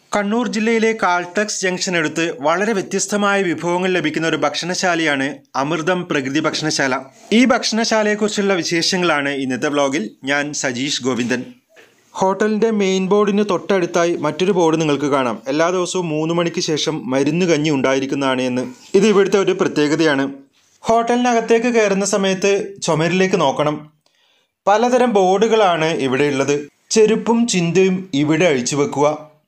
കണ്ണൂർ ജില്ലയിലെ Caltex junction അടുത്ത് വളരെ വ്യത്യസ്തമായ വിഭവങ്ങൾ ലഭിക്കുന്ന ഒരു ഭക്ഷണശാലയാണ് അമൃതം പ്രകൃതി ഭക്ഷണശാല ഈ ഭക്ഷണശാലയെക്കുറിച്ചുള്ള വിശേഷങ്ങളാണ് ഇന്നത്തെ വ്ലോഗിൽ ഞാൻ സജീഷ് ഗോവിന്ദൻ ഹോട്ടലിന്റെ മെയിൻ ബോർഡിന് തൊട്ടടുത്തായി മറ്റൊരു ബോർഡ് നിങ്ങൾക്ക് കാണാം എല്ലാ ദിവസവും മൂന്ന് മണിക്ക് ശേഷം മരുന്ന് കഞ്ഞി ഉണ്ടായിരിക്കുന്നതാണ് എന്ന് ഇത് ഇവിടുത്തെ ഒരു പ്രത്യേകതയാണ് ഹോട്ടലിനകത്തേക്ക് കയറുന്ന സമയത്ത് ചുമരിലേക്ക് നോക്കണം പലതരം ബോർഡുകളാണ് ഇവിടെയുള്ളത് ചെരുപ്പും ചിന്തയും ഇവിടെ അഴിച്ചു വെക്കുക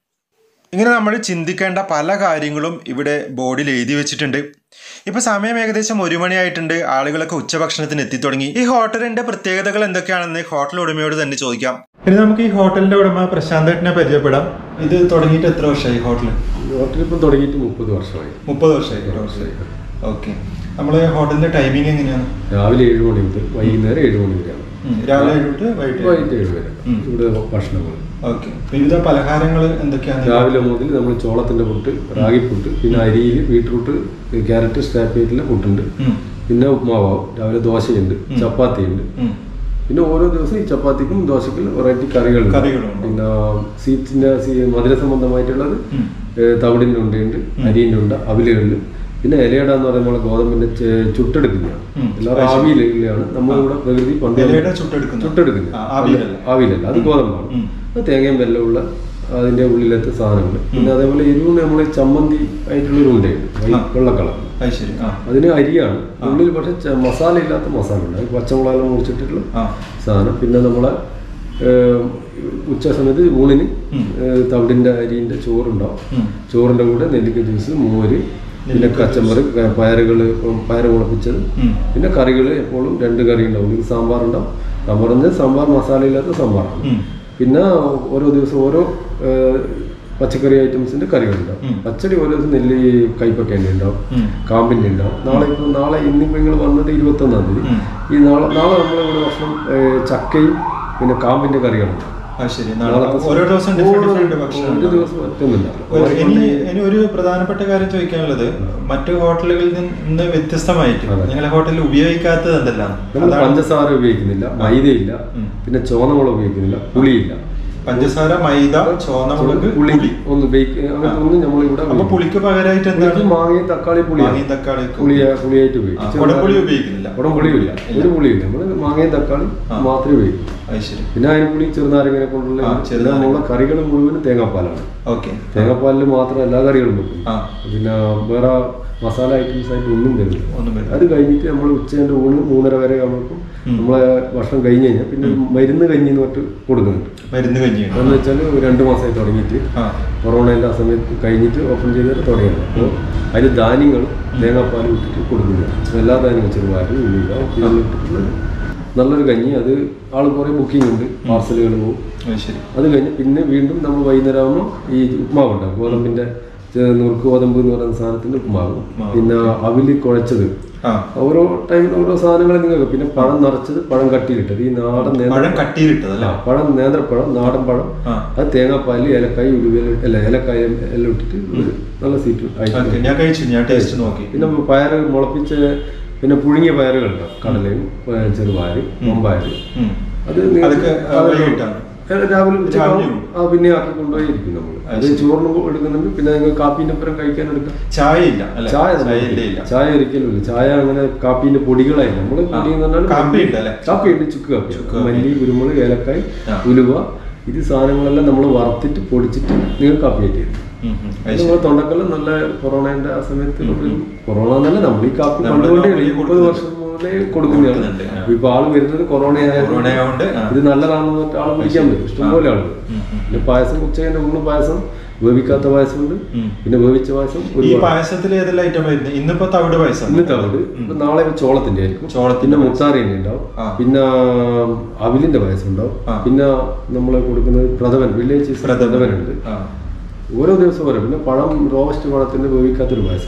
ഇങ്ങനെ നമ്മൾ ചിന്തിക്കേണ്ട പല കാര്യങ്ങളും ഇവിടെ ബോർഡിൽ എഴുതി വെച്ചിട്ടുണ്ട് ഇപ്പൊ സമയം ഏകദേശം ഒരു മണിയായിട്ടുണ്ട് ആളുകളൊക്കെ ഉച്ചഭക്ഷണത്തിന് എത്തിത്തുടങ്ങി ഈ ഹോട്ടലിന്റെ പ്രത്യേകതകൾ എന്തൊക്കെയാണെന്ന് ഹോട്ടൽ ഉടമയോട് തന്നെ ചോദിക്കാം ഇനി നമുക്ക് ഈ ഹോട്ടലിന്റെ ഉടമ പ്രശാന്തേട്ടനെ പരിചയപ്പെടാം ഇത് തുടങ്ങിയിട്ട് എത്ര വർഷമായി ഹോട്ടൽ ഹോട്ടലിപ്പം തുടങ്ങിയിട്ട് മുപ്പത് വർഷമായി മുപ്പത് വർഷമായി വർഷമായി ഓക്കെ നമ്മളെ ഹോട്ടലിന്റെ ടൈമിംഗ് എങ്ങനെയാണ് രാവിലെ ഏഴ് മണി മുതൽ വൈകുന്നേരം ഏഴ് മണി വരെയാണ് രാവിലെ ഏഴ് തൊട്ട് വൈകിട്ട് വൈകിട്ട് ഏഴ് വരെ ഉം. ഇവിടെ ഭക്ഷണങ്ങൾ ഓക്കെ വിവിധ പലഹാരങ്ങൾ എന്തൊക്കെയാണ് രാവിലെ മുതൽ നമ്മൾ ചോളത്തിന്റെ പുട്ട് റാഗി പുട്ട് പിന്നെ അരിയിൽ ബീട്രൂട്ട് ക്യാരറ്റ് സ്ട്രാപ്പേറ്റിലെ പുട്ടുണ്ട് ഉം. പിന്നെ ഉപ്മാവാവും രാവിലെ ദോശയുണ്ട് ചപ്പാത്തിയുണ്ട് ഉം. പിന്നെ ഓരോ ദിവസം ഈ ചപ്പാത്തിക്കും ദോശയ്ക്കും വെറൈറ്റി കറികളുണ്ട് കറികളുണ്ട്. പിന്നെ സീറ്റിന്റെ സീ- മധുര സംബന്ധമായിട്ടുള്ളത് ഉം. ഏഹ് തവിടിന്റെ ഉണ്ടയുണ്ട് അരിന്റെ ഉണ്ട് അവിലുകളിൽ പിന്നെ ഇലയട എന്ന് പറയുമ്പോൾ നമ്മളെ ഗോതമ്പിന്റെ ചെ- ചുട്ടെടുക്കുന്നതാണ് ഉം. എല്ലാവരും ആവിയിലാണ് നമ്മളിവിടെ പ്രകൃതി പണ്ട് ഇലയുടെ ചുട്ടെടുക്കുന്നത്. ചുട്ടെടുക്കുന്നത് ആ, ആവിയിലല്ല. ആവിയിലല്ല അത് ഗോതമ്പാണ് ഉം. അത് തേങ്ങയും വെല്ലമുള്ള അതിന്റെ ഉള്ളിലത്തെ സാധനങ്ങൾ പിന്നെ അതേപോലെ എരിവ് നമ്മൾ ചമ്മന്തി ആയിട്ടുള്ളൊരു ഉണ്ടയുണ്ട് വൈ- വെള്ള കളർ അത് ശരി ആ അതിന് അരിയാണ് ഉള്ളിൽ പക്ഷെ ച- മസാല ഇല്ലാത്ത മസാല ഉണ്ട് അത് പച്ചമുളകെല്ലാം മുറിച്ചിട്ടുള്ള ആ സാധനം പിന്നെ നമ്മളെ ഏഹ്, ഉച്ച സമയത്ത് ഊണിന് ഏഹ്, തവിടിന്റെ അരിന്റെ ചോറുണ്ടാവും ഉം. ചോറിന്റെ കൂടെ നെല്ലിക്ക ജ്യൂസ് മോര് പിന്നെ കച്ചമ്പറ് പയറുകൾ പയറ് മുളപ്പിച്ചത് ഉം. പിന്നെ കറികൾ എപ്പോഴും രണ്ട് കറി ഉണ്ടാവും ഇത് സാമ്പാർ ഉണ്ടാവും സാമ്പാർ എന്ന് സാമ്പാർ മസാല ഇല്ലാത്ത സാമ്പാറാണ് ഉം. പിന്നെ ഓരോ ദിവസം ഓരോ ഏഹ്, പച്ചക്കറി ഐറ്റംസിന്റെ കറികളുണ്ടാവും ഉം. പച്ചടി ഓരോ ദിവസം നെല്ലി കൈപ്പക്കേൻ്റെ ഉണ്ടാവും ഉം. കാമ്പിൻ്റെ ഉണ്ടാവും നാളെ ഇപ്പോൾ നാളെ ഇന്നിപ്പോൾ നിങ്ങൾ വന്നത് ഇരുപത്തൊന്നാം തീയതി ഉം. ഈ നാളെ നാളെ നമ്മളിവിടെ ഭക്ഷണം ഏഹ്, ചക്കയും പിന്നെ കാമ്പിന്റെ കറികളുണ്ട് അത് ശരി നാളെ നാളത്തെ ഓരോ ദിവസം ഡിഫറെന്റ് ഓരോ- ഡിഫറെന്റ് ഭക്ഷണം ഒരു ഉണ്ടാവും. ദിവസം ഒറ്റൊന്നുമില്ല ഒരു- ഇനി ഇനി ഒരു പ്രധാനപ്പെട്ട കാര്യം ചോദിക്കാനുള്ളത് മറ്റു ഹോട്ടലുകളിൽ നിന്ന് വ്യത്യസ്തമായിട്ട് അതെ. നിങ്ങളെ ഹോട്ടലിൽ ഉപയോഗിക്കാത്തത് എന്തെല്ലാം നമ്മൾ പഞ്ചസാര ഉപയോഗിക്കുന്നില്ല മൈദയില്ല ഉം. പിന്നെ ചോന്നമുളക് ഉപയോഗിക്കുന്നില്ല പുളിയില്ല പഞ്ചസാര മൈദ ചോന്നമുളക് പുളി പുളി ഒന്ന് ബേക്ക് അങ്ങനത്തെ ഒന്നും നമ്മളിവിടെ അപ്പൊ പുളിക്ക് പകരമായിട്ട് എന്താണ് പുളിക്ക് മാങ്ങയും തക്കാളി പുളി മാങ്ങയും തക്കാളി പുളിയ പുളിയായിട്ട് ആ, ഉപയോഗിക്കും കുടംപുളി ഉപയോഗിക്കുന്നില്ല കുടംപുളിയില്ല ഒരു പുളിയില്ല നമ്മള് മാങ്ങയും തക്കാളി ആ. മാത്രമേ ഉപയോഗിക്കൂ അത് ശരി പിന്നെ അതിന് പുളി ചെറുനാരങ്ങനെ കൊണ്ടുള്ള ആ, ചെറുനാരങ്ങ. നമ്മളെ കറികൾ മുഴുവനും തേങ്ങാപ്പാലാണ് ഓക്കെ തേങ്ങാപ്പാലിൽ മാത്രം എല്ലാ കറികളും വെക്കും ആ പിന്നെ വേറെ മസാല ഐറ്റംസ് ആയിട്ട് ഒന്നും തരുന്നില്ല ഒന്നും വരില്ല അത് കഴിഞ്ഞിട്ട് നമ്മൾ ഉച്ചേൻ്റെ ഊണ് മൂന്നര വരെ ആകുമ്പോഴേക്കും നമ്മളെ ഭക്ഷണം കഴിഞ്ഞ് കഴിഞ്ഞാൽ പിന്നെ മരുന്ന് കഞ്ഞി എന്ന് പറഞ്ഞിട്ട് കൊടുക്കുന്നുണ്ട് മരുന്ന് കഞ്ഞിയാണ് എന്ന് വെച്ചാൽ രണ്ട് മാസമായി തുടങ്ങിയിട്ട് ആ കൊറോണേൻ്റെ ആ സമയത്ത് കഴിഞ്ഞിട്ട് ഓപ്പൺ ചെയ്തിട്ട് തുടങ്ങിയത് അപ്പോൾ അതിൽ ധാന്യങ്ങൾ തേങ്ങാപ്പാൽ ഇട്ടിട്ട് കൊടുക്കുന്നത് എല്ലാ ധാന്യങ്ങളും ചെറുപാലും ഉള്ളില ഇതെല്ലാം ഇട്ടിട്ടുള്ള നല്ലൊരു കഞ്ഞി അത് ആൾ കുറേ ബുക്കിംഗ് ഉണ്ട് പാർസലുകൾ പോകും അത് ശരി അത് കഴിഞ്ഞ് പിന്നെ വീണ്ടും നമ്മൾ വൈകുന്നേരം ആകുമ്പോൾ ഈ ഉപ്മാവ് ഉണ്ടാവും ഗോതമ്പിൻ്റെ ചെ- നുറുക്ക് ഗോതമ്പ് എന്ന് പറയുന്ന സാധനത്തിൻ്റെ ഉപ്മാവ് പിന്നെ അവില് കുഴച്ചത് ആ ഓരോ ടൈമിൽ ഓരോ സാധനങ്ങൾ നിങ്ങൾക്ക് പിന്നെ പഴം നിറച്ചത് പഴം കട്ടിയിലിട്ടത് ഈ നാടൻ നേന്ത്ര പഴം കട്ടിയിലിട്ടതല്ലേ ആ, പഴം നേന്ത്രപ്പഴം നാടൻ പഴം ആ അത് തേങ്ങാപ്പാലിൽ ഏലക്കായ് ഉലുവ അല്ല ഏലക്കായ എല്ലാം ഇട്ടിട്ട് ഒരു നല്ല സീറ്റ് ഓക്കെ ആയിട്ട് ഞാൻ കഴിച്ചു ഞാൻ ടേസ്റ്റ് നോക്കി പിന്നെ പയറ് മുളപ്പിച്ച പിന്നെ പുഴുങ്ങിയ പയറുകളുണ്ടാവും കടലയും ഏ, ചെറുപയർ മമ്പയർ ഉം. അത് നിങ്ങൾ- അതൊക്കെ ആ, അത് വൈകിട്ടാണ്? ഏ, രാവിലെ ഉച്ചയ്ക്കാവും. രാവിലെയും? ആ പിന്നെ ആക്കി കൊണ്ടുപോയിരിക്കും നമ്മൾ അത് ചോറിന് എടുക്കുന്നുണ്ട് പിന്നെ നിങ്ങൾ കാപ്പീൻ്റെ ഒപ്പം കഴിക്കാൻ എടുക്കാം ചായ ഇല്ല അല്ലേ ചായ ചായ നമുക്ക് ഇല്ല ഇല്ല ചായ ഒരിക്കലും ഇല്ല ചായ അങ്ങനെ കാപ്പീന്റെ പൊടികളായി നമ്മൾ പൊടി എന്ന് പറഞ്ഞാൽ കാപ്പി ഉണ്ട് അല്ലേ? കാപ്പി ഉണ്ട് ചുക്ക് കാപ്പി ചുക്ക് കാപ്പി. മല്ലി കുരുമുളക് ഏലക്കായ് ആ. ഉലുവ ഇത് സാധനങ്ങളെല്ലാം നമ്മൾ വറുത്തിട്ട് പൊടിച്ചിട്ട് നിങ്ങൾ കാപ്പി ആയിട്ട് തരും ഉം, ഉം. അത് ശരി. നമ്മൾ തൊണ്ടക്കെല്ലാം നല്ല കൊറോണന്റെ ആ സമയത്ത് ഒരു കൊറോണ എന്നല്ല നമ്മൾ ഈ കാപ്പി നമ്മള് പണ്ടുകൊണ്ടേ കാപ്പി മുപ്പത് കൊടുക്കുന്നുണ്ട്. വർഷം മുതലേ കൊടുക്കുന്നതാണ് കൊടുക്കുന്നുണ്ട്, ആ. ഇപ്പൊ ആള് വരുന്നത് കൊറോണ കൊറോണ ആയതുകൊണ്ട്, ആ. ഇത് നല്ലതാണെന്ന് പറഞ്ഞിട്ട് ആള് പിടിക്കാൻ പറ്റും ഇഷ്ടംപോലെ ആളുകൾ ഉം, ഉം. പിന്നെ പായസം ഉച്ചതിന്റെ ഊണ് പായസം വേവിക്കാത്ത പായസമുണ്ട് ഉം. പിന്നെ വേവിച്ച പായസം ഈ ഒരുപാട് പായസത്തിൽ ഏതെല്ലാം ഐറ്റം വരുന്നത് ഇന്നിപ്പോ തവിട് പായസം ഇന്ന് തവിട് ഇപ്പൊ നാളെ ഇപ്പൊ ചോളത്തിന്റെ ആയിരിക്കും ചോളത്തിന്റെ പിന്നെ മുത്താറിന്റെ ഉണ്ടാവും ആ. പിന്നെ അവിലിന്റെ പായസം ഉണ്ടാവും ആ. പിന്നെ നമ്മളെ കൊടുക്കുന്നത് പ്രഥമൻ വില്ലേജ് ചീസ് പ്രഥമൻ. പ്രഥമനുണ്ട് ആ ഓരോ ദിവസം ഓരോ പിന്നെ പഴം റോസ്റ്റ് പഴത്തിന്റെ വേവിക്കാത്തൊരു പായസമുണ്ട്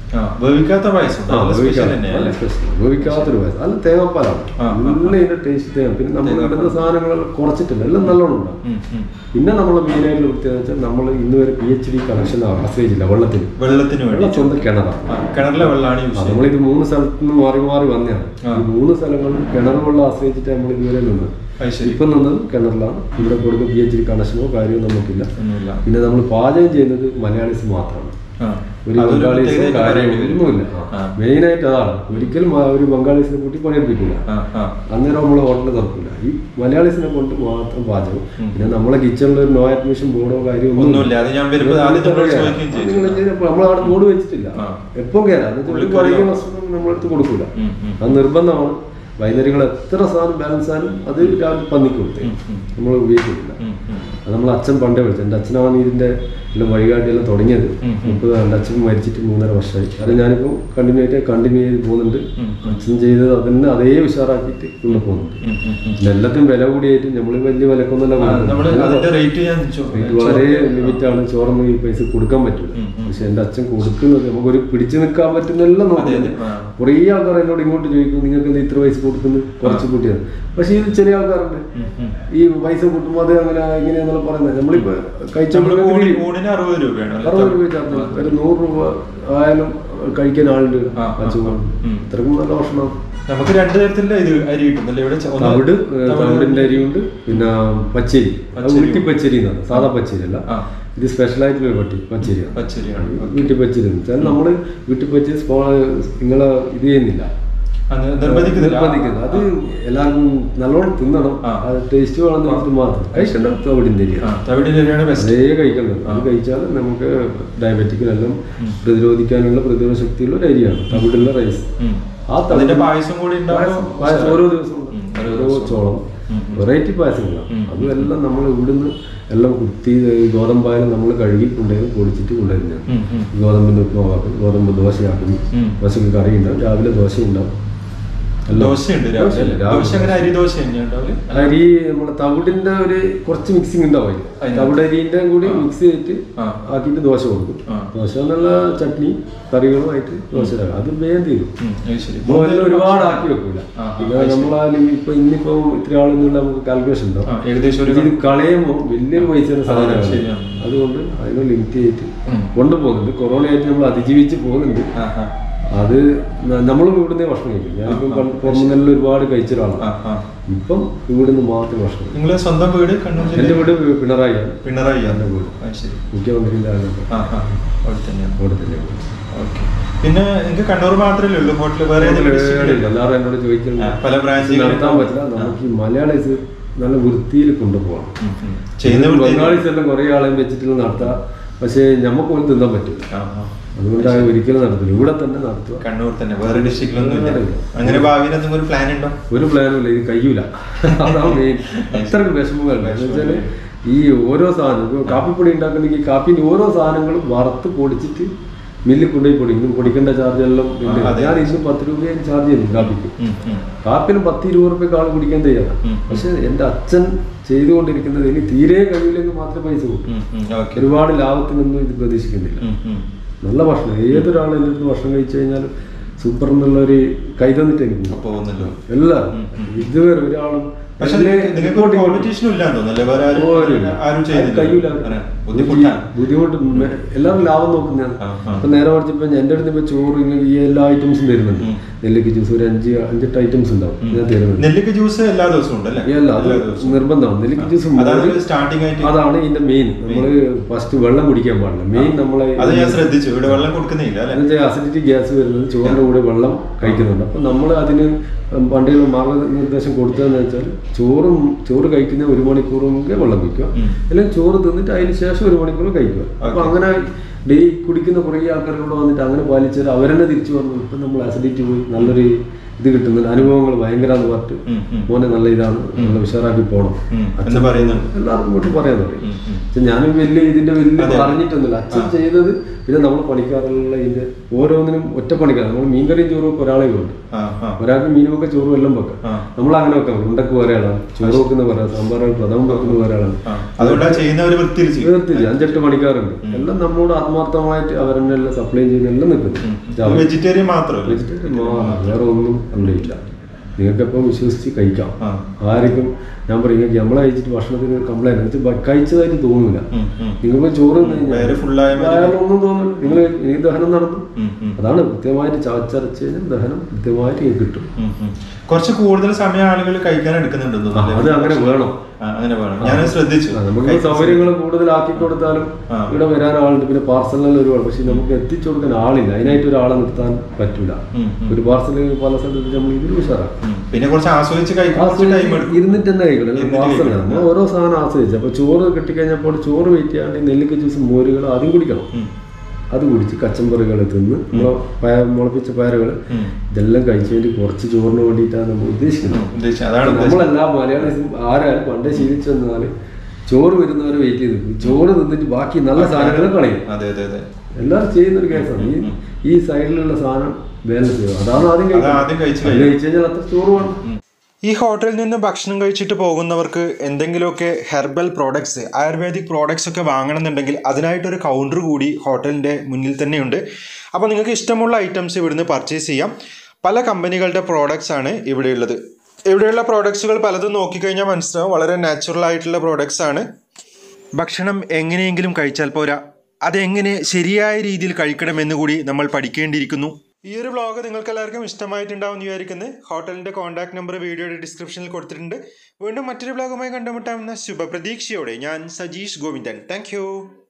ആ, വേവിക്കാത്ത പായസം ആ, നല്ല വേവിക്കാത്ത- സ്പെഷ്യൽ തന്നെയാണ് നല്ല special. വേവിക്കാത്തൊരു പായസം അല്ല തേങ്ങാപ്പാലാണ് ആ, ആ, നല്ല ഇതിന്റെ ടേസ്റ്റ് തേങ്ങ പിന്നെ നമ്മൾ ഇടുന്ന സാധനങ്ങളെല്ലാം കുറച്ചിട്ടില്ല എല്ലാം നല്ലോണം ഉണ്ടാവും ഉം, ഉം. പിന്നെ നമ്മൾ മെയിനായിട്ടുള്ള പ്രത്യേകത വെച്ചാൽ നമ്മൾ ഇന്ന് വരെ പി എച്ച് ഡി കണക്ഷൻ ആശ്രയിച്ചില്ല വെള്ളത്തിന് വെള്ളത്തിന് വേണ്ടി വെള്ളം സ്വന്തം കിണറാണ് ആ, കിണറിലെ വെള്ളമാണ് യൂസ് ആ, ചെയ്യുന്നത് നമ്മളിത് മൂന്ന് സ്ഥലത്ത് നിന്ന് മാറി മാറി വന്നതാണ് ആ. ഈ മൂന്ന് സ്ഥലങ്ങളിൽ കിണർ വെള്ളം ആശ്രയിച്ചിട്ട് നമ്മൾ ഇതുവരെ നിന്നത് അത് ശരി ഇപ്പം നിന്നത് കിണറിലാണ് ഇവിടെ കൊടുക്കുന്ന പി എച്ച് ഡി കണക്ഷനോ കാര്യമോ നമുക്കില്ല ഒന്നുമില്ല പിന്നെ നമ്മൾ പാചകം ചെയ്യുന്നത് മലയാളീസ് മാത്രമാണ് ആ. ഒരു അതൊരു ബംഗാളീസോ പ്രത്യേകത കാര്യമോ പറയേണ്ടി വരും. ഒന്നുമില്ല ആ. മെയിനായിട്ട് അതാണ് ഒരിക്കലും ആ ഒരു ബംഗാളീസിനെ കൂട്ടി പണിയെടുപ്പിക്കില്ല ആ, ആ. അന്നേരം നമ്മൾ ഹോട്ടൽ തുറക്കില്ല ഈ മലയാളീസിനെ കൊണ്ട് മാത്രം പാചകം പിന്നെ നമ്മളെ കിച്ചണിൽ ഒരു നോ അഡ്മിഷൻ ബോർഡോ കാര്യമോ ഒന്നുമില്ല അത് ഞാൻ വരുമ്പോൾ ആദ്യം നമ്മളോട് ചോദിക്കുകയും ചെയ്തു നമ്മളവിടെ ബോർഡ് വെച്ചിട്ടില്ല ആ. എപ്പം കയറാം എന്നുവെച്ചാൽ ഒരു പറയുന്ന വസ്തുക്കൾ നമ്മളെടുത്ത് കൊടുക്കൂല ഉം, ഉം. അത് നിർബന്ധമാണ് വൈകുന്നേരങ്ങൾ എത്ര സാധനം ബാലൻസ് ആയാലും അത് രാവിലെ പന്നിക്ക് കൊടുത്തേ നമ്മൾ ഉപയോഗിക്കുന്നില്ല ഉം, ഉം. അത് നമ്മൾ അച്ഛൻ പണ്ടേ വിളിച്ചു എൻ്റെ അച്ഛനാണ് ഇതിന്റെ എല്ലാം വഴികാട്ടിയെല്ലാം തുടങ്ങിയത് ഉം, മുപ്പത് എൻ്റെ അച്ഛൻ മരിച്ചിട്ട് മൂന്നര വർഷമായി അത് ഞാനിപ്പോൾ കണ്ടിന്യൂ ആയിട്ട് കണ്ടിന്യൂ ചെയ്ത് പോകുന്നുണ്ട് ഉം, അച്ഛൻ ചെയ്തത് അതന്നെ അതേ ഉഷാറാക്കിയിട്ട് കൊണ്ടുപോകുന്നുണ്ട് ഉം, ഉം, ഉം. പിന്നെ എല്ലാത്തിനും വില കൂടിയായിട്ട് നമ്മൾ വലിയ വിലക്കൊന്നല്ല ആ, നമ്മള് അതിന്റെ റേറ്റ് ഞാൻ ചോ- ഇത് വളരെ ലിമിറ്റ് ആണ് ചോറൊന്നും ഈ പൈസ കൊടുക്കാൻ പറ്റില്ല പക്ഷെ എൻ്റെ അച്ഛൻ കൊടുക്കുന്നത് നമുക്കൊരു പിടിച്ചു നിൽക്കാൻ പറ്റുന്നെല്ലാം നോക്കുന്നത് ആ. കുറേ ആൾക്കാർ എന്നോട് ഇങ്ങോട്ട് ചോദിക്കും നിങ്ങൾക്ക് എന്താ ഇത്ര പൈസ കൊടുക്കുന്നത് കുറച്ച് കൂട്ടിയത് പക്ഷെ ഇത് ചെറിയ ആൾക്കാരുണ്ട് ഉം, ഉം. ഈ പൈസ കൂട്ടുമ്പോൾ അത് അങ്ങനെ ഇങ്ങനെയാണെന്നുള്ള പറയുന്നത് നമ്മളിപ്പോ നമ്മള് കഴിച്ചോണ്ട് ഊണി- ഊണിന് അറുപത് രൂപയാണ് അല്ലേ? അറുപത് രൂപ ചാർജ് ചെയ്യും. ഒരു നൂറ് രൂപ ആയാലും കഴിക്കാൻ ആളുണ്ട് ആ, ആ, പച്ചമുളക് ഉം. ഇത്രക്കും നല്ല ഭക്ഷണം നമുക്ക് രണ്ട് തരത്തിലുള്ള ഇത് അരി കിട്ടുന്നല്ലേ ഇവിടെ ചെ- ഒന്ന് തവിട് ഏ, തവിട് തവിടിന്റെ അരിയുണ്ട് പിന്നെ പച്ചരി അത് പച്ചരി. വീട്ടി പച്ചരി എന്നാണ് സാധാ പച്ചരി അല്ല ആ. ഇത് സ്പെഷ്യൽ ആയിട്ടുള്ള ഒരു പട്ടി പച്ചരിയാണ് പച്ചരിയാണ് വീട്ടിൽ പച്ചരി എന്ന് വെച്ചാൽ നമ്മള് വീട്ടിൽ പച്ചരി സ്പോ- നിങ്ങളെ ഇത് ചെയ്യുന്നില്ല അത് നിർബന്ധിക്കുന്നില്ല നിർബന്ധിക്കുന്നത് അത് എല്ലാവർക്കും നല്ലോണം തിന്നണം ആ. അത് ടേസ്റ്റ് വേണമെന്ന് വെച്ചിട്ട് മാത്രം കഴിക്കേണ്ട തവിടിന്റെ അരിയാണ് ആ, തവിടിന്റെ അരിയാണ് ബെസ്റ്റ് അതേ കഴിക്കേണ്ടത് അത് കഴിച്ചാൽ നമുക്ക് ഡയബറ്റിക്കിനെല്ലാം പ്രതിരോധിക്കാനുള്ള പ്രതിരോധ ശക്തിയുള്ള ഒരു അരിയാണ് തവിടുള്ള റൈസ് ആ തവിട് അതിന്റെ പായസം കൂടി പായസം ഉണ്ടാകുമ്പോൾ പായസം ഓരോ ദിവസവും ഉണ്ട്. ഉം, ഓരോ ഓരോ ദിവസവും. ചോളം ഉം, വെറൈറ്റി പായസങ്ങളാണ് ഉം. അതുമെല്ലാം നമ്മൾ ഇവിടുന്ന് എല്ലാം കുത്തി ഈ ഗോതമ്പായാലും നമ്മൾ കഴുകി കൊണ്ടുപോയി പൊടിച്ചിട്ട് കൊണ്ടുവരുന്നതാണ് ഉം, ഉം. ഗോതമ്പിന്റെ ഉപ്പുമാവാക്കും ഗോതമ്പ് ദോശയാക്കും ഉം. ദോശക്ക് കറി ഉണ്ടാവും രാവിലെ ദോശ ഉണ്ടാവും എല്ലാം. ദോശയുണ്ട് രാവിലെ അല്ലേ? രാവിലെ. ദോശ അങ്ങനെ അരി ദോശ തന്നെയാ ഉണ്ടാവല്? അരി നമ്മളെ തവിടിന്റെ ഒരു കുറച്ച് മിക്സിംഗ് ഉണ്ടാവും അതിൽ അതിനകത്ത്. തവിടരിന്റെ കൂടി മിക്സ് ചെയ്തിട്ട് ആ. ആക്കിയിട്ട് ദോശ കൊടുക്കും ആ. ദോശ എന്നുള്ള ചട്നി കറികളുമായിട്ട് ദോശ ഉണ്ടാക്കും. അത് വേഗം തീരും ഉം, അത് ശരി. നമ്മളെല്ലാം ഒരുപാട് ആക്കി വെക്കൂല ആ, ആ, പിന്നെ അത് ശരി. നമ്മളാലും ഇപ്പൊ ഇന്നിപ്പോ ഇത്ര ആളെന്നുള്ള നമുക്ക് കാൽക്കുലേഷൻ ആ, ഉണ്ടാവും ഏകദേശം ഒരു ഇത് കളയുമ്പോൾ വലിയ പൈസ സാധനമാണ് ശരിയാണ്. അതുകൊണ്ട് അതിനെ ലിമിറ്റ് ചെയ്തിട്ട് ഉം. കൊണ്ടുപോകുന്നുണ്ട് കൊറോണ ആയിട്ട് നമ്മൾ അതിജീവിച്ച് പോകുന്നുണ്ട് ആ, ആ. അത് ന- നമ്മളും ഇവിടുന്ന് ഭക്ഷണം കഴിക്കും ഞാനിപ്പം പുറമെല്ലാം ഒരുപാട് കഴിച്ച ആ, ഒരാളാണ് ആ. ഇപ്പം ഇവിടുന്ന് മാത്രം ഭക്ഷണം കഴിക്കും. നിങ്ങളെ സ്വന്തം വീട് കണ്ണൂർ എന്റെ ജില്ല വീട് പിണറായിയാണ് പിണറായി എൻ്റെ വീട് അത് ശരി മുഖ്യമന്ത്രിയുടെ ആളാണ്. ആ ആ അവിടെ തന്നെയാണ് അവിടെ തന്നെയാണ് ഓക്കെ പിന്നെ നിങ്ങൾക്ക് കണ്ണൂർ മാത്രമേ ഉള്ളൂ ഹോട്ടൽ വേറെ ഏതെങ്കിലും district ൽ? എല്ലാവരും എന്നോട് ചോദിക്കുന്നത് ആ, പല ബ്രാഞ്ചുകൾ നടത്താൻ പറ്റില്ല നമുക്ക് ഈ മലയാളീസ് നല്ല വൃത്തിയിൽ കൊണ്ടുപോകണം ഉം, ഉം. ചെയ്യുന്ന വൃത്തി- ബംഗാളീസ് എല്ലാം കുറെ ആളെയും വെച്ചിട്ട് നടത്താം പക്ഷേ നമുക്ക് പോലും തിന്നാൻ പറ്റില്ല ആ, ആ. അതുകൊണ്ടാണ് ഒരിക്കലും നടത്തില്ല ഇവിടെ തന്നെ നടത്തുക കണ്ണൂർ തന്നെ വേറെ ഡിസ്ട്രിക്റ്റിലൊന്നും ഇല്ല വേറെ ഇല്ല. അങ്ങനെ ഭാവിയിൽ എന്തെങ്കിലും ഒരു പ്ലാൻ ഉണ്ടോ ഒരു പ്ലാനും ഇല്ല ഇത് കഴിയൂല അതാണ് മെയിൻ അത്രയ്ക്ക് വിഷമങ്ങളുണ്ട് എന്ന് വെച്ചാല് ഈ ഓരോ സാധനം ഇപ്പൊ കാപ്പിപ്പൊടി ഉണ്ടാക്കണമെങ്കിൽ കാപ്പിന്റെ ഓരോ സാധനങ്ങളും വറുത്ത് പൊടിച്ചിട്ട് മില്ലിൽ കൊണ്ടുപോയി പൊടി ഇന്നും പൊടിക്കേണ്ട ചാർജ് എല്ലാം ഉണ്ട്. അതെ. ഞാൻ ഇന്നും പത്ത് രൂപയും ചാർജ് ചെയ്യുന്നു കാപ്പിക്ക് ഉം, ഉം. കാപ്പിന് പത്ത് ഇരുപത് റുപ്യക്ക് ആൾ കുടിക്കാൻ തയ്യാറാണ് ഉം. പക്ഷെ എൻ്റെ അച്ഛൻ ചെയ്തുകൊണ്ടിരിക്കുന്നത് ഇനി തീരെ കഴിയില്ലെങ്കിൽ മാത്രമേ പൈസ കൂട്ടും ഉം, ഉം. ഓക്കെ ഒരുപാട് ലാഭത്തിനൊന്നും ഇത് പ്രതീക്ഷിക്കുന്നില്ല ഉം, ഉം. നല്ല ഭക്ഷണം ഏതൊരാൾ എൻ്റെ അടുത്ത് ഭക്ഷണം കഴിച്ചു കഴിഞ്ഞാൽ സൂപ്പർ എന്നുള്ള ഒരു കൈ തന്നിട്ട് എനിക്ക് പോകും. പോകുന്നല്ലോ എല്ലാവരും ഇതുവരെ ഒരാളും പക്ഷെ എന്നെ നിങ്ങൾക്ക് ഒരു കോമ്പറ്റീഷനും ഇല്ലാന്ന് തോന്നുന്നല്ലേ വേറെ ആരും പോരുമില്ല. ആരും അത് കഴിയൂല. ചെയ്യുന്നില്ല അങ്ങനെ ബുദ്ധിമുട്ടാണ് ബുദ്ധിമുട്ട് മെ- എല്ലാവരും ലാഭം നോക്കുന്നതാണ് ആ, ആ. അപ്പൊ നേരെ മറിച്ചപ്പോ എന്റെ അടുത്ത് ഇപ്പൊ ചോറ് ഇങ്ങനെ ഈ എല്ലാ ഐറ്റംസും തരുന്നുണ്ട് ഉം. നെല്ലിക്ക ജ്യൂസ് ഒരു അഞ്ച് അഞ്ചെട്ട് ഐറ്റംസ് ഉണ്ടാവും ഞാൻ തരുന്നുണ്ട് നെല്ലിക്ക ജ്യൂസ് എല്ലാ ദിവസവും ഉണ്ടല്ലേ ഈ അല്ല അത് എല്ലാ ദിവസവും നിർബന്ധമാണ് നെല്ലിക്ക ജ്യൂസ് അതാണ് സ്റ്റാർട്ടിംഗ് ആയിട്ട് അതാണ് ഇതിന്റെ മെയിൻ നമ്മള് ഫസ്റ്റ് വെള്ളം കുടിക്കാൻ പാടില്ല മെയിൻ നമ്മളെ അത് ഞാൻ ശ്രദ്ധിച്ചു ഇവിടെ വെള്ളം കൊടുക്കുന്നില്ല അല്ലെ എന്നുവെച്ചാൽ അസിഡിറ്റി ഗ്യാസ് വരുന്നത് ചോറിന്റെ കൂടെ വെള്ളം കഴിക്കുന്നുണ്ട് അപ്പൊ നമ്മൾ അതിന് പണ്ടുള്ള മാർഗനിർദ്ദേശം കൊടുത്തതെന്ന് വെച്ചാൽ ചോറും ചോറ് കഴിക്കുന്ന ഒരു മണിക്കൂർ മുമ്പേ വെള്ളം കുടിക്കുക ഉം. അല്ലെങ്കിൽ ചോറ് തിന്നിട്ട് അതിന് ശേഷം ഒരു മണിക്കൂർ കഴിക്കുക അപ്പൊ Okay. അങ്ങനെ ഡേ കുടിക്കുന്ന കുറേ ആൾക്കാരോട് വന്നിട്ട് അങ്ങനെ പാലിച്ചാൽ അവരെന്നെ തിരിച്ചു പറഞ്ഞു ഇപ്പൊ നമ്മൾ അസിഡിറ്റി പോയി നല്ലൊരു ഇത് കിട്ടുന്നുണ്ട് അനുഭവങ്ങൾ ഭയങ്കര എന്ന് പറഞ്ഞിട്ട് ഉം, ഉം. മോനെ നല്ല ഇതാണ് നല്ല ഉഷാറാക്കി പോകണം ഉം, എന്ന് പറയുന്നുണ്ട് എല്ലാവർക്കും ഇങ്ങോട്ട് പറയാൻ തുടങ്ങി ഉം, ഉം. പക്ഷെ ഞാനും വലിയ ഇതിന്റെ വലിയ അതെ. പറഞ്ഞിട്ടൊന്നുമില്ല അച്ഛൻ ചെയ്തത് പിന്നെ നമ്മൾ പണിക്കാറുള്ള ഇതിന്റെ ഓരോന്നിനും ഒറ്റ പണിക്കാർ നമ്മൾ മീൻകറിയും ചോറും ഒക്കെ ഒരാളെ ഉണ്ട് ആ ആ ഒരാൾക്ക് മീനും ഒക്കെ ചോറും എല്ലാം വെക്കാം ആ. നമ്മൾ അങ്ങനെ വെക്കാം ഉണ്ടക്ക് വേറെ ആളാണ് ചോറ് വെക്കുന്ന വേറെ സാമ്പാർ പ്രഥമം വെക്കുന്ന വേറെ ആളാണ് ആ അതുകൊണ്ടാ ചെയ്യുന്ന ഒരു വൃത്തിയിൽ ചെയ്യും തീർത്തില്ല അഞ്ചെട്ട് പണിക്കാറുണ്ട് എല്ലാം നമ്മോട് ആത്മാർത്ഥമായിട്ട് അവരെന്നെ എല്ലാം സപ്ലൈ ചെയ്യുന്നെല്ലാം നിൽക്കുന്നു വെജിറ്റേറിയൻ മാത്രമല്ല വെജിറ്റേറിയൻ മാ- വേറെ ഒന്നും അവിടെ ഇല്ല നിങ്ങൾക്കിപ്പം വിശ്വസിച്ച് കഴിക്കാം ആ. ആർക്കും ഞാൻ പറയും നിങ്ങൾക്ക് നമ്മളെ കഴിച്ചിട്ട് ഭക്ഷണത്തിന് കംപ്ലൈൻറ്റ് എന്നിട്ട് ബ- കഴിച്ചതായിട്ട് തോന്നില്ല ഉം, ഉം. നിങ്ങൾക്ക് ചോറ് തിന്ന് കഴിഞ്ഞാൽ വയറ് ഫുള്ളായ മാതിരി. വയറിലൊന്നും തോന്നില്ല നിങ്ങൾ ഈ ദഹനം നടന്നു ഉം, ഉം, അതാണ് കൃത്യമായിട്ട് ചവച്ചരച്ച് കഴിഞ്ഞാൽ ദഹനം കൃത്യമായിട്ട് നിങ്ങൾക്ക് കിട്ടും ഉം, ഉം. കുറച്ച് കൂടുതൽ സമയം ആളുകൾ കഴിക്കാൻ എടുക്കുന്നുണ്ടെന്ന് ആ, തോന്നുന്നു അത് അങ്ങനെ വേണം ആ, അങ്ങനെ വേണം ഞാൻ ശ്രദ്ധിച്ചു ആ, നമുക്ക് സൗകര്യങ്ങൾ കൂടുതലാക്കി കൊടുത്താലും ആ. ഇവിടെ വരാൻ ആളുണ്ട് പിന്നെ പാർസലിനെല്ലാം ഒരുപാട് പക്ഷെ നമുക്ക് എത്തിച്ചു കൊടുക്കാൻ ആളില്ല അതിനായിട്ട് ഒരാളെ നിർത്താൻ പറ്റൂല ഉം, ഉം. ഒരു പാർസൽ പല സ്ഥലത്ത് നമ്മൾ ഇതിൽ ഉഷാറാണ് ഉം. പിന്നെ കുറച്ച് ആസ്വദിച്ച് കഴിക്കാൻ കുറച്ച് ടൈം എടുക്കും ഇരുന്നിട്ട് തന്നെ കഴിക്കണം ഇരുന്നിട്ട് പാർസൽ കഴിക്കണം. നമ്മൾ ഓരോ സാധനം ആസ്വദിച്ചു അപ്പൊ ചോറ് കിട്ടിക്കഴിഞ്ഞപ്പോൾ ചോറ് വെയിറ്റ് ചെയ്യാണ്ട് ഈ നെല്ലിക്ക ജ്യൂസ് മോരുകൾ അതും കുടിക്കണം ഉം. അത് കുടിച്ച് കച്ചമ്പറുകൾ തിന്ന് നമ്മളെ പയർ മുളപ്പിച്ച പയറുകൾ ഉം. ഇതെല്ലാം കഴിച്ചു വേണ്ടി കുറച്ച് ചോറിന് വേണ്ടിയിട്ടാണ് നമ്മൾ ഉദ്ദേശിക്കുന്നത് ഉദ്ദേശിച്ചത് അതാണ് ഉദ്ദേശിച്ചത് നമ്മളെല്ലാ മലയാളീസും ആരായാലും പണ്ടേ ശീലിച്ചു വന്നാൽ ചോറ് വരുന്നവരെ വെയിറ്റ് ചെയ്ത് നിൽക്കും. ചോറ് തിന്നിട്ട് ബാക്കി നല്ല സാധനങ്ങൾ കളയും അതെ അതെ അതെ എല്ലാവരും ചെയ്യുന്ന ഒരു കേസാണ് ഈ ഈ സൈഡിലുള്ള സാധനം ബാലൻസ് ചെയ്യും അതാണ് ആദ്യം അത് കഴിക്കുന്നത് ആദ്യം കഴിച്ച് അത് കഴിച്ചു കഴിഞ്ഞാൽ അത്ര ചോറ് വേണം ഈ ഹോട്ടലിൽ നിന്ന് ഭക്ഷണം കഴിച്ചിട്ട് പോകുന്നവർക്ക് എന്തെങ്കിലുമൊക്കെ ഹെർബൽ പ്രോഡക്ട്സ് ആയുർവേദിക് പ്രോഡക്ട്സ് ഒക്കെ വാങ്ങണമെന്നുണ്ടെങ്കിൽ അതിനായിട്ടൊരു കൗണ്ടർ കൂടി ഹോട്ടലിൻ്റെ മുന്നിൽ തന്നെയുണ്ട് അപ്പോൾ നിങ്ങൾക്ക് ഇഷ്ടമുള്ള ഐറ്റംസ് ഇവിടുന്ന് പർച്ചേസ് ചെയ്യാം പല കമ്പനികളുടെ പ്രോഡക്ട്സ് ആണ് ഇവിടെയുള്ളത് ഇവിടെയുള്ള പ്രോഡക്ട്സുകൾ പലതും നോക്കിക്കഴിഞ്ഞാൽ മനസ്സിലാവും വളരെ നാച്ചുറൽ ആയിട്ടുള്ള പ്രോഡക്ട്സ് ആണ് ഭക്ഷണം എങ്ങനെയെങ്കിലും കഴിച്ചാൽ പോരാ അതെങ്ങനെ ശരിയായ രീതിയിൽ കഴിക്കണമെന്ന് കൂടി നമ്മൾ പഠിക്കേണ്ടിയിരിക്കുന്നു ഈ ഒരു വ്ളോഗ് നിങ്ങൾക്ക് എല്ലാവർക്കും ഇഷ്ടമായിട്ടുണ്ടാവും എന്ന് വിചാരിക്കുന്നത് ഹോട്ടലിന്റെ കോൺടാക്ട് നമ്പർ വീഡിയോയുടെ ഡിസ്ക്രിപ്ഷനിൽ കൊടുത്തിട്ടുണ്ട് വീണ്ടും മറ്റൊരു വ്ളോഗുമായി കണ്ടുമുട്ടാമെന്ന ശുഭപ്രതീക്ഷയോടെ ഞാൻ സജീഷ് ഗോവിന്ദൻ താങ്ക്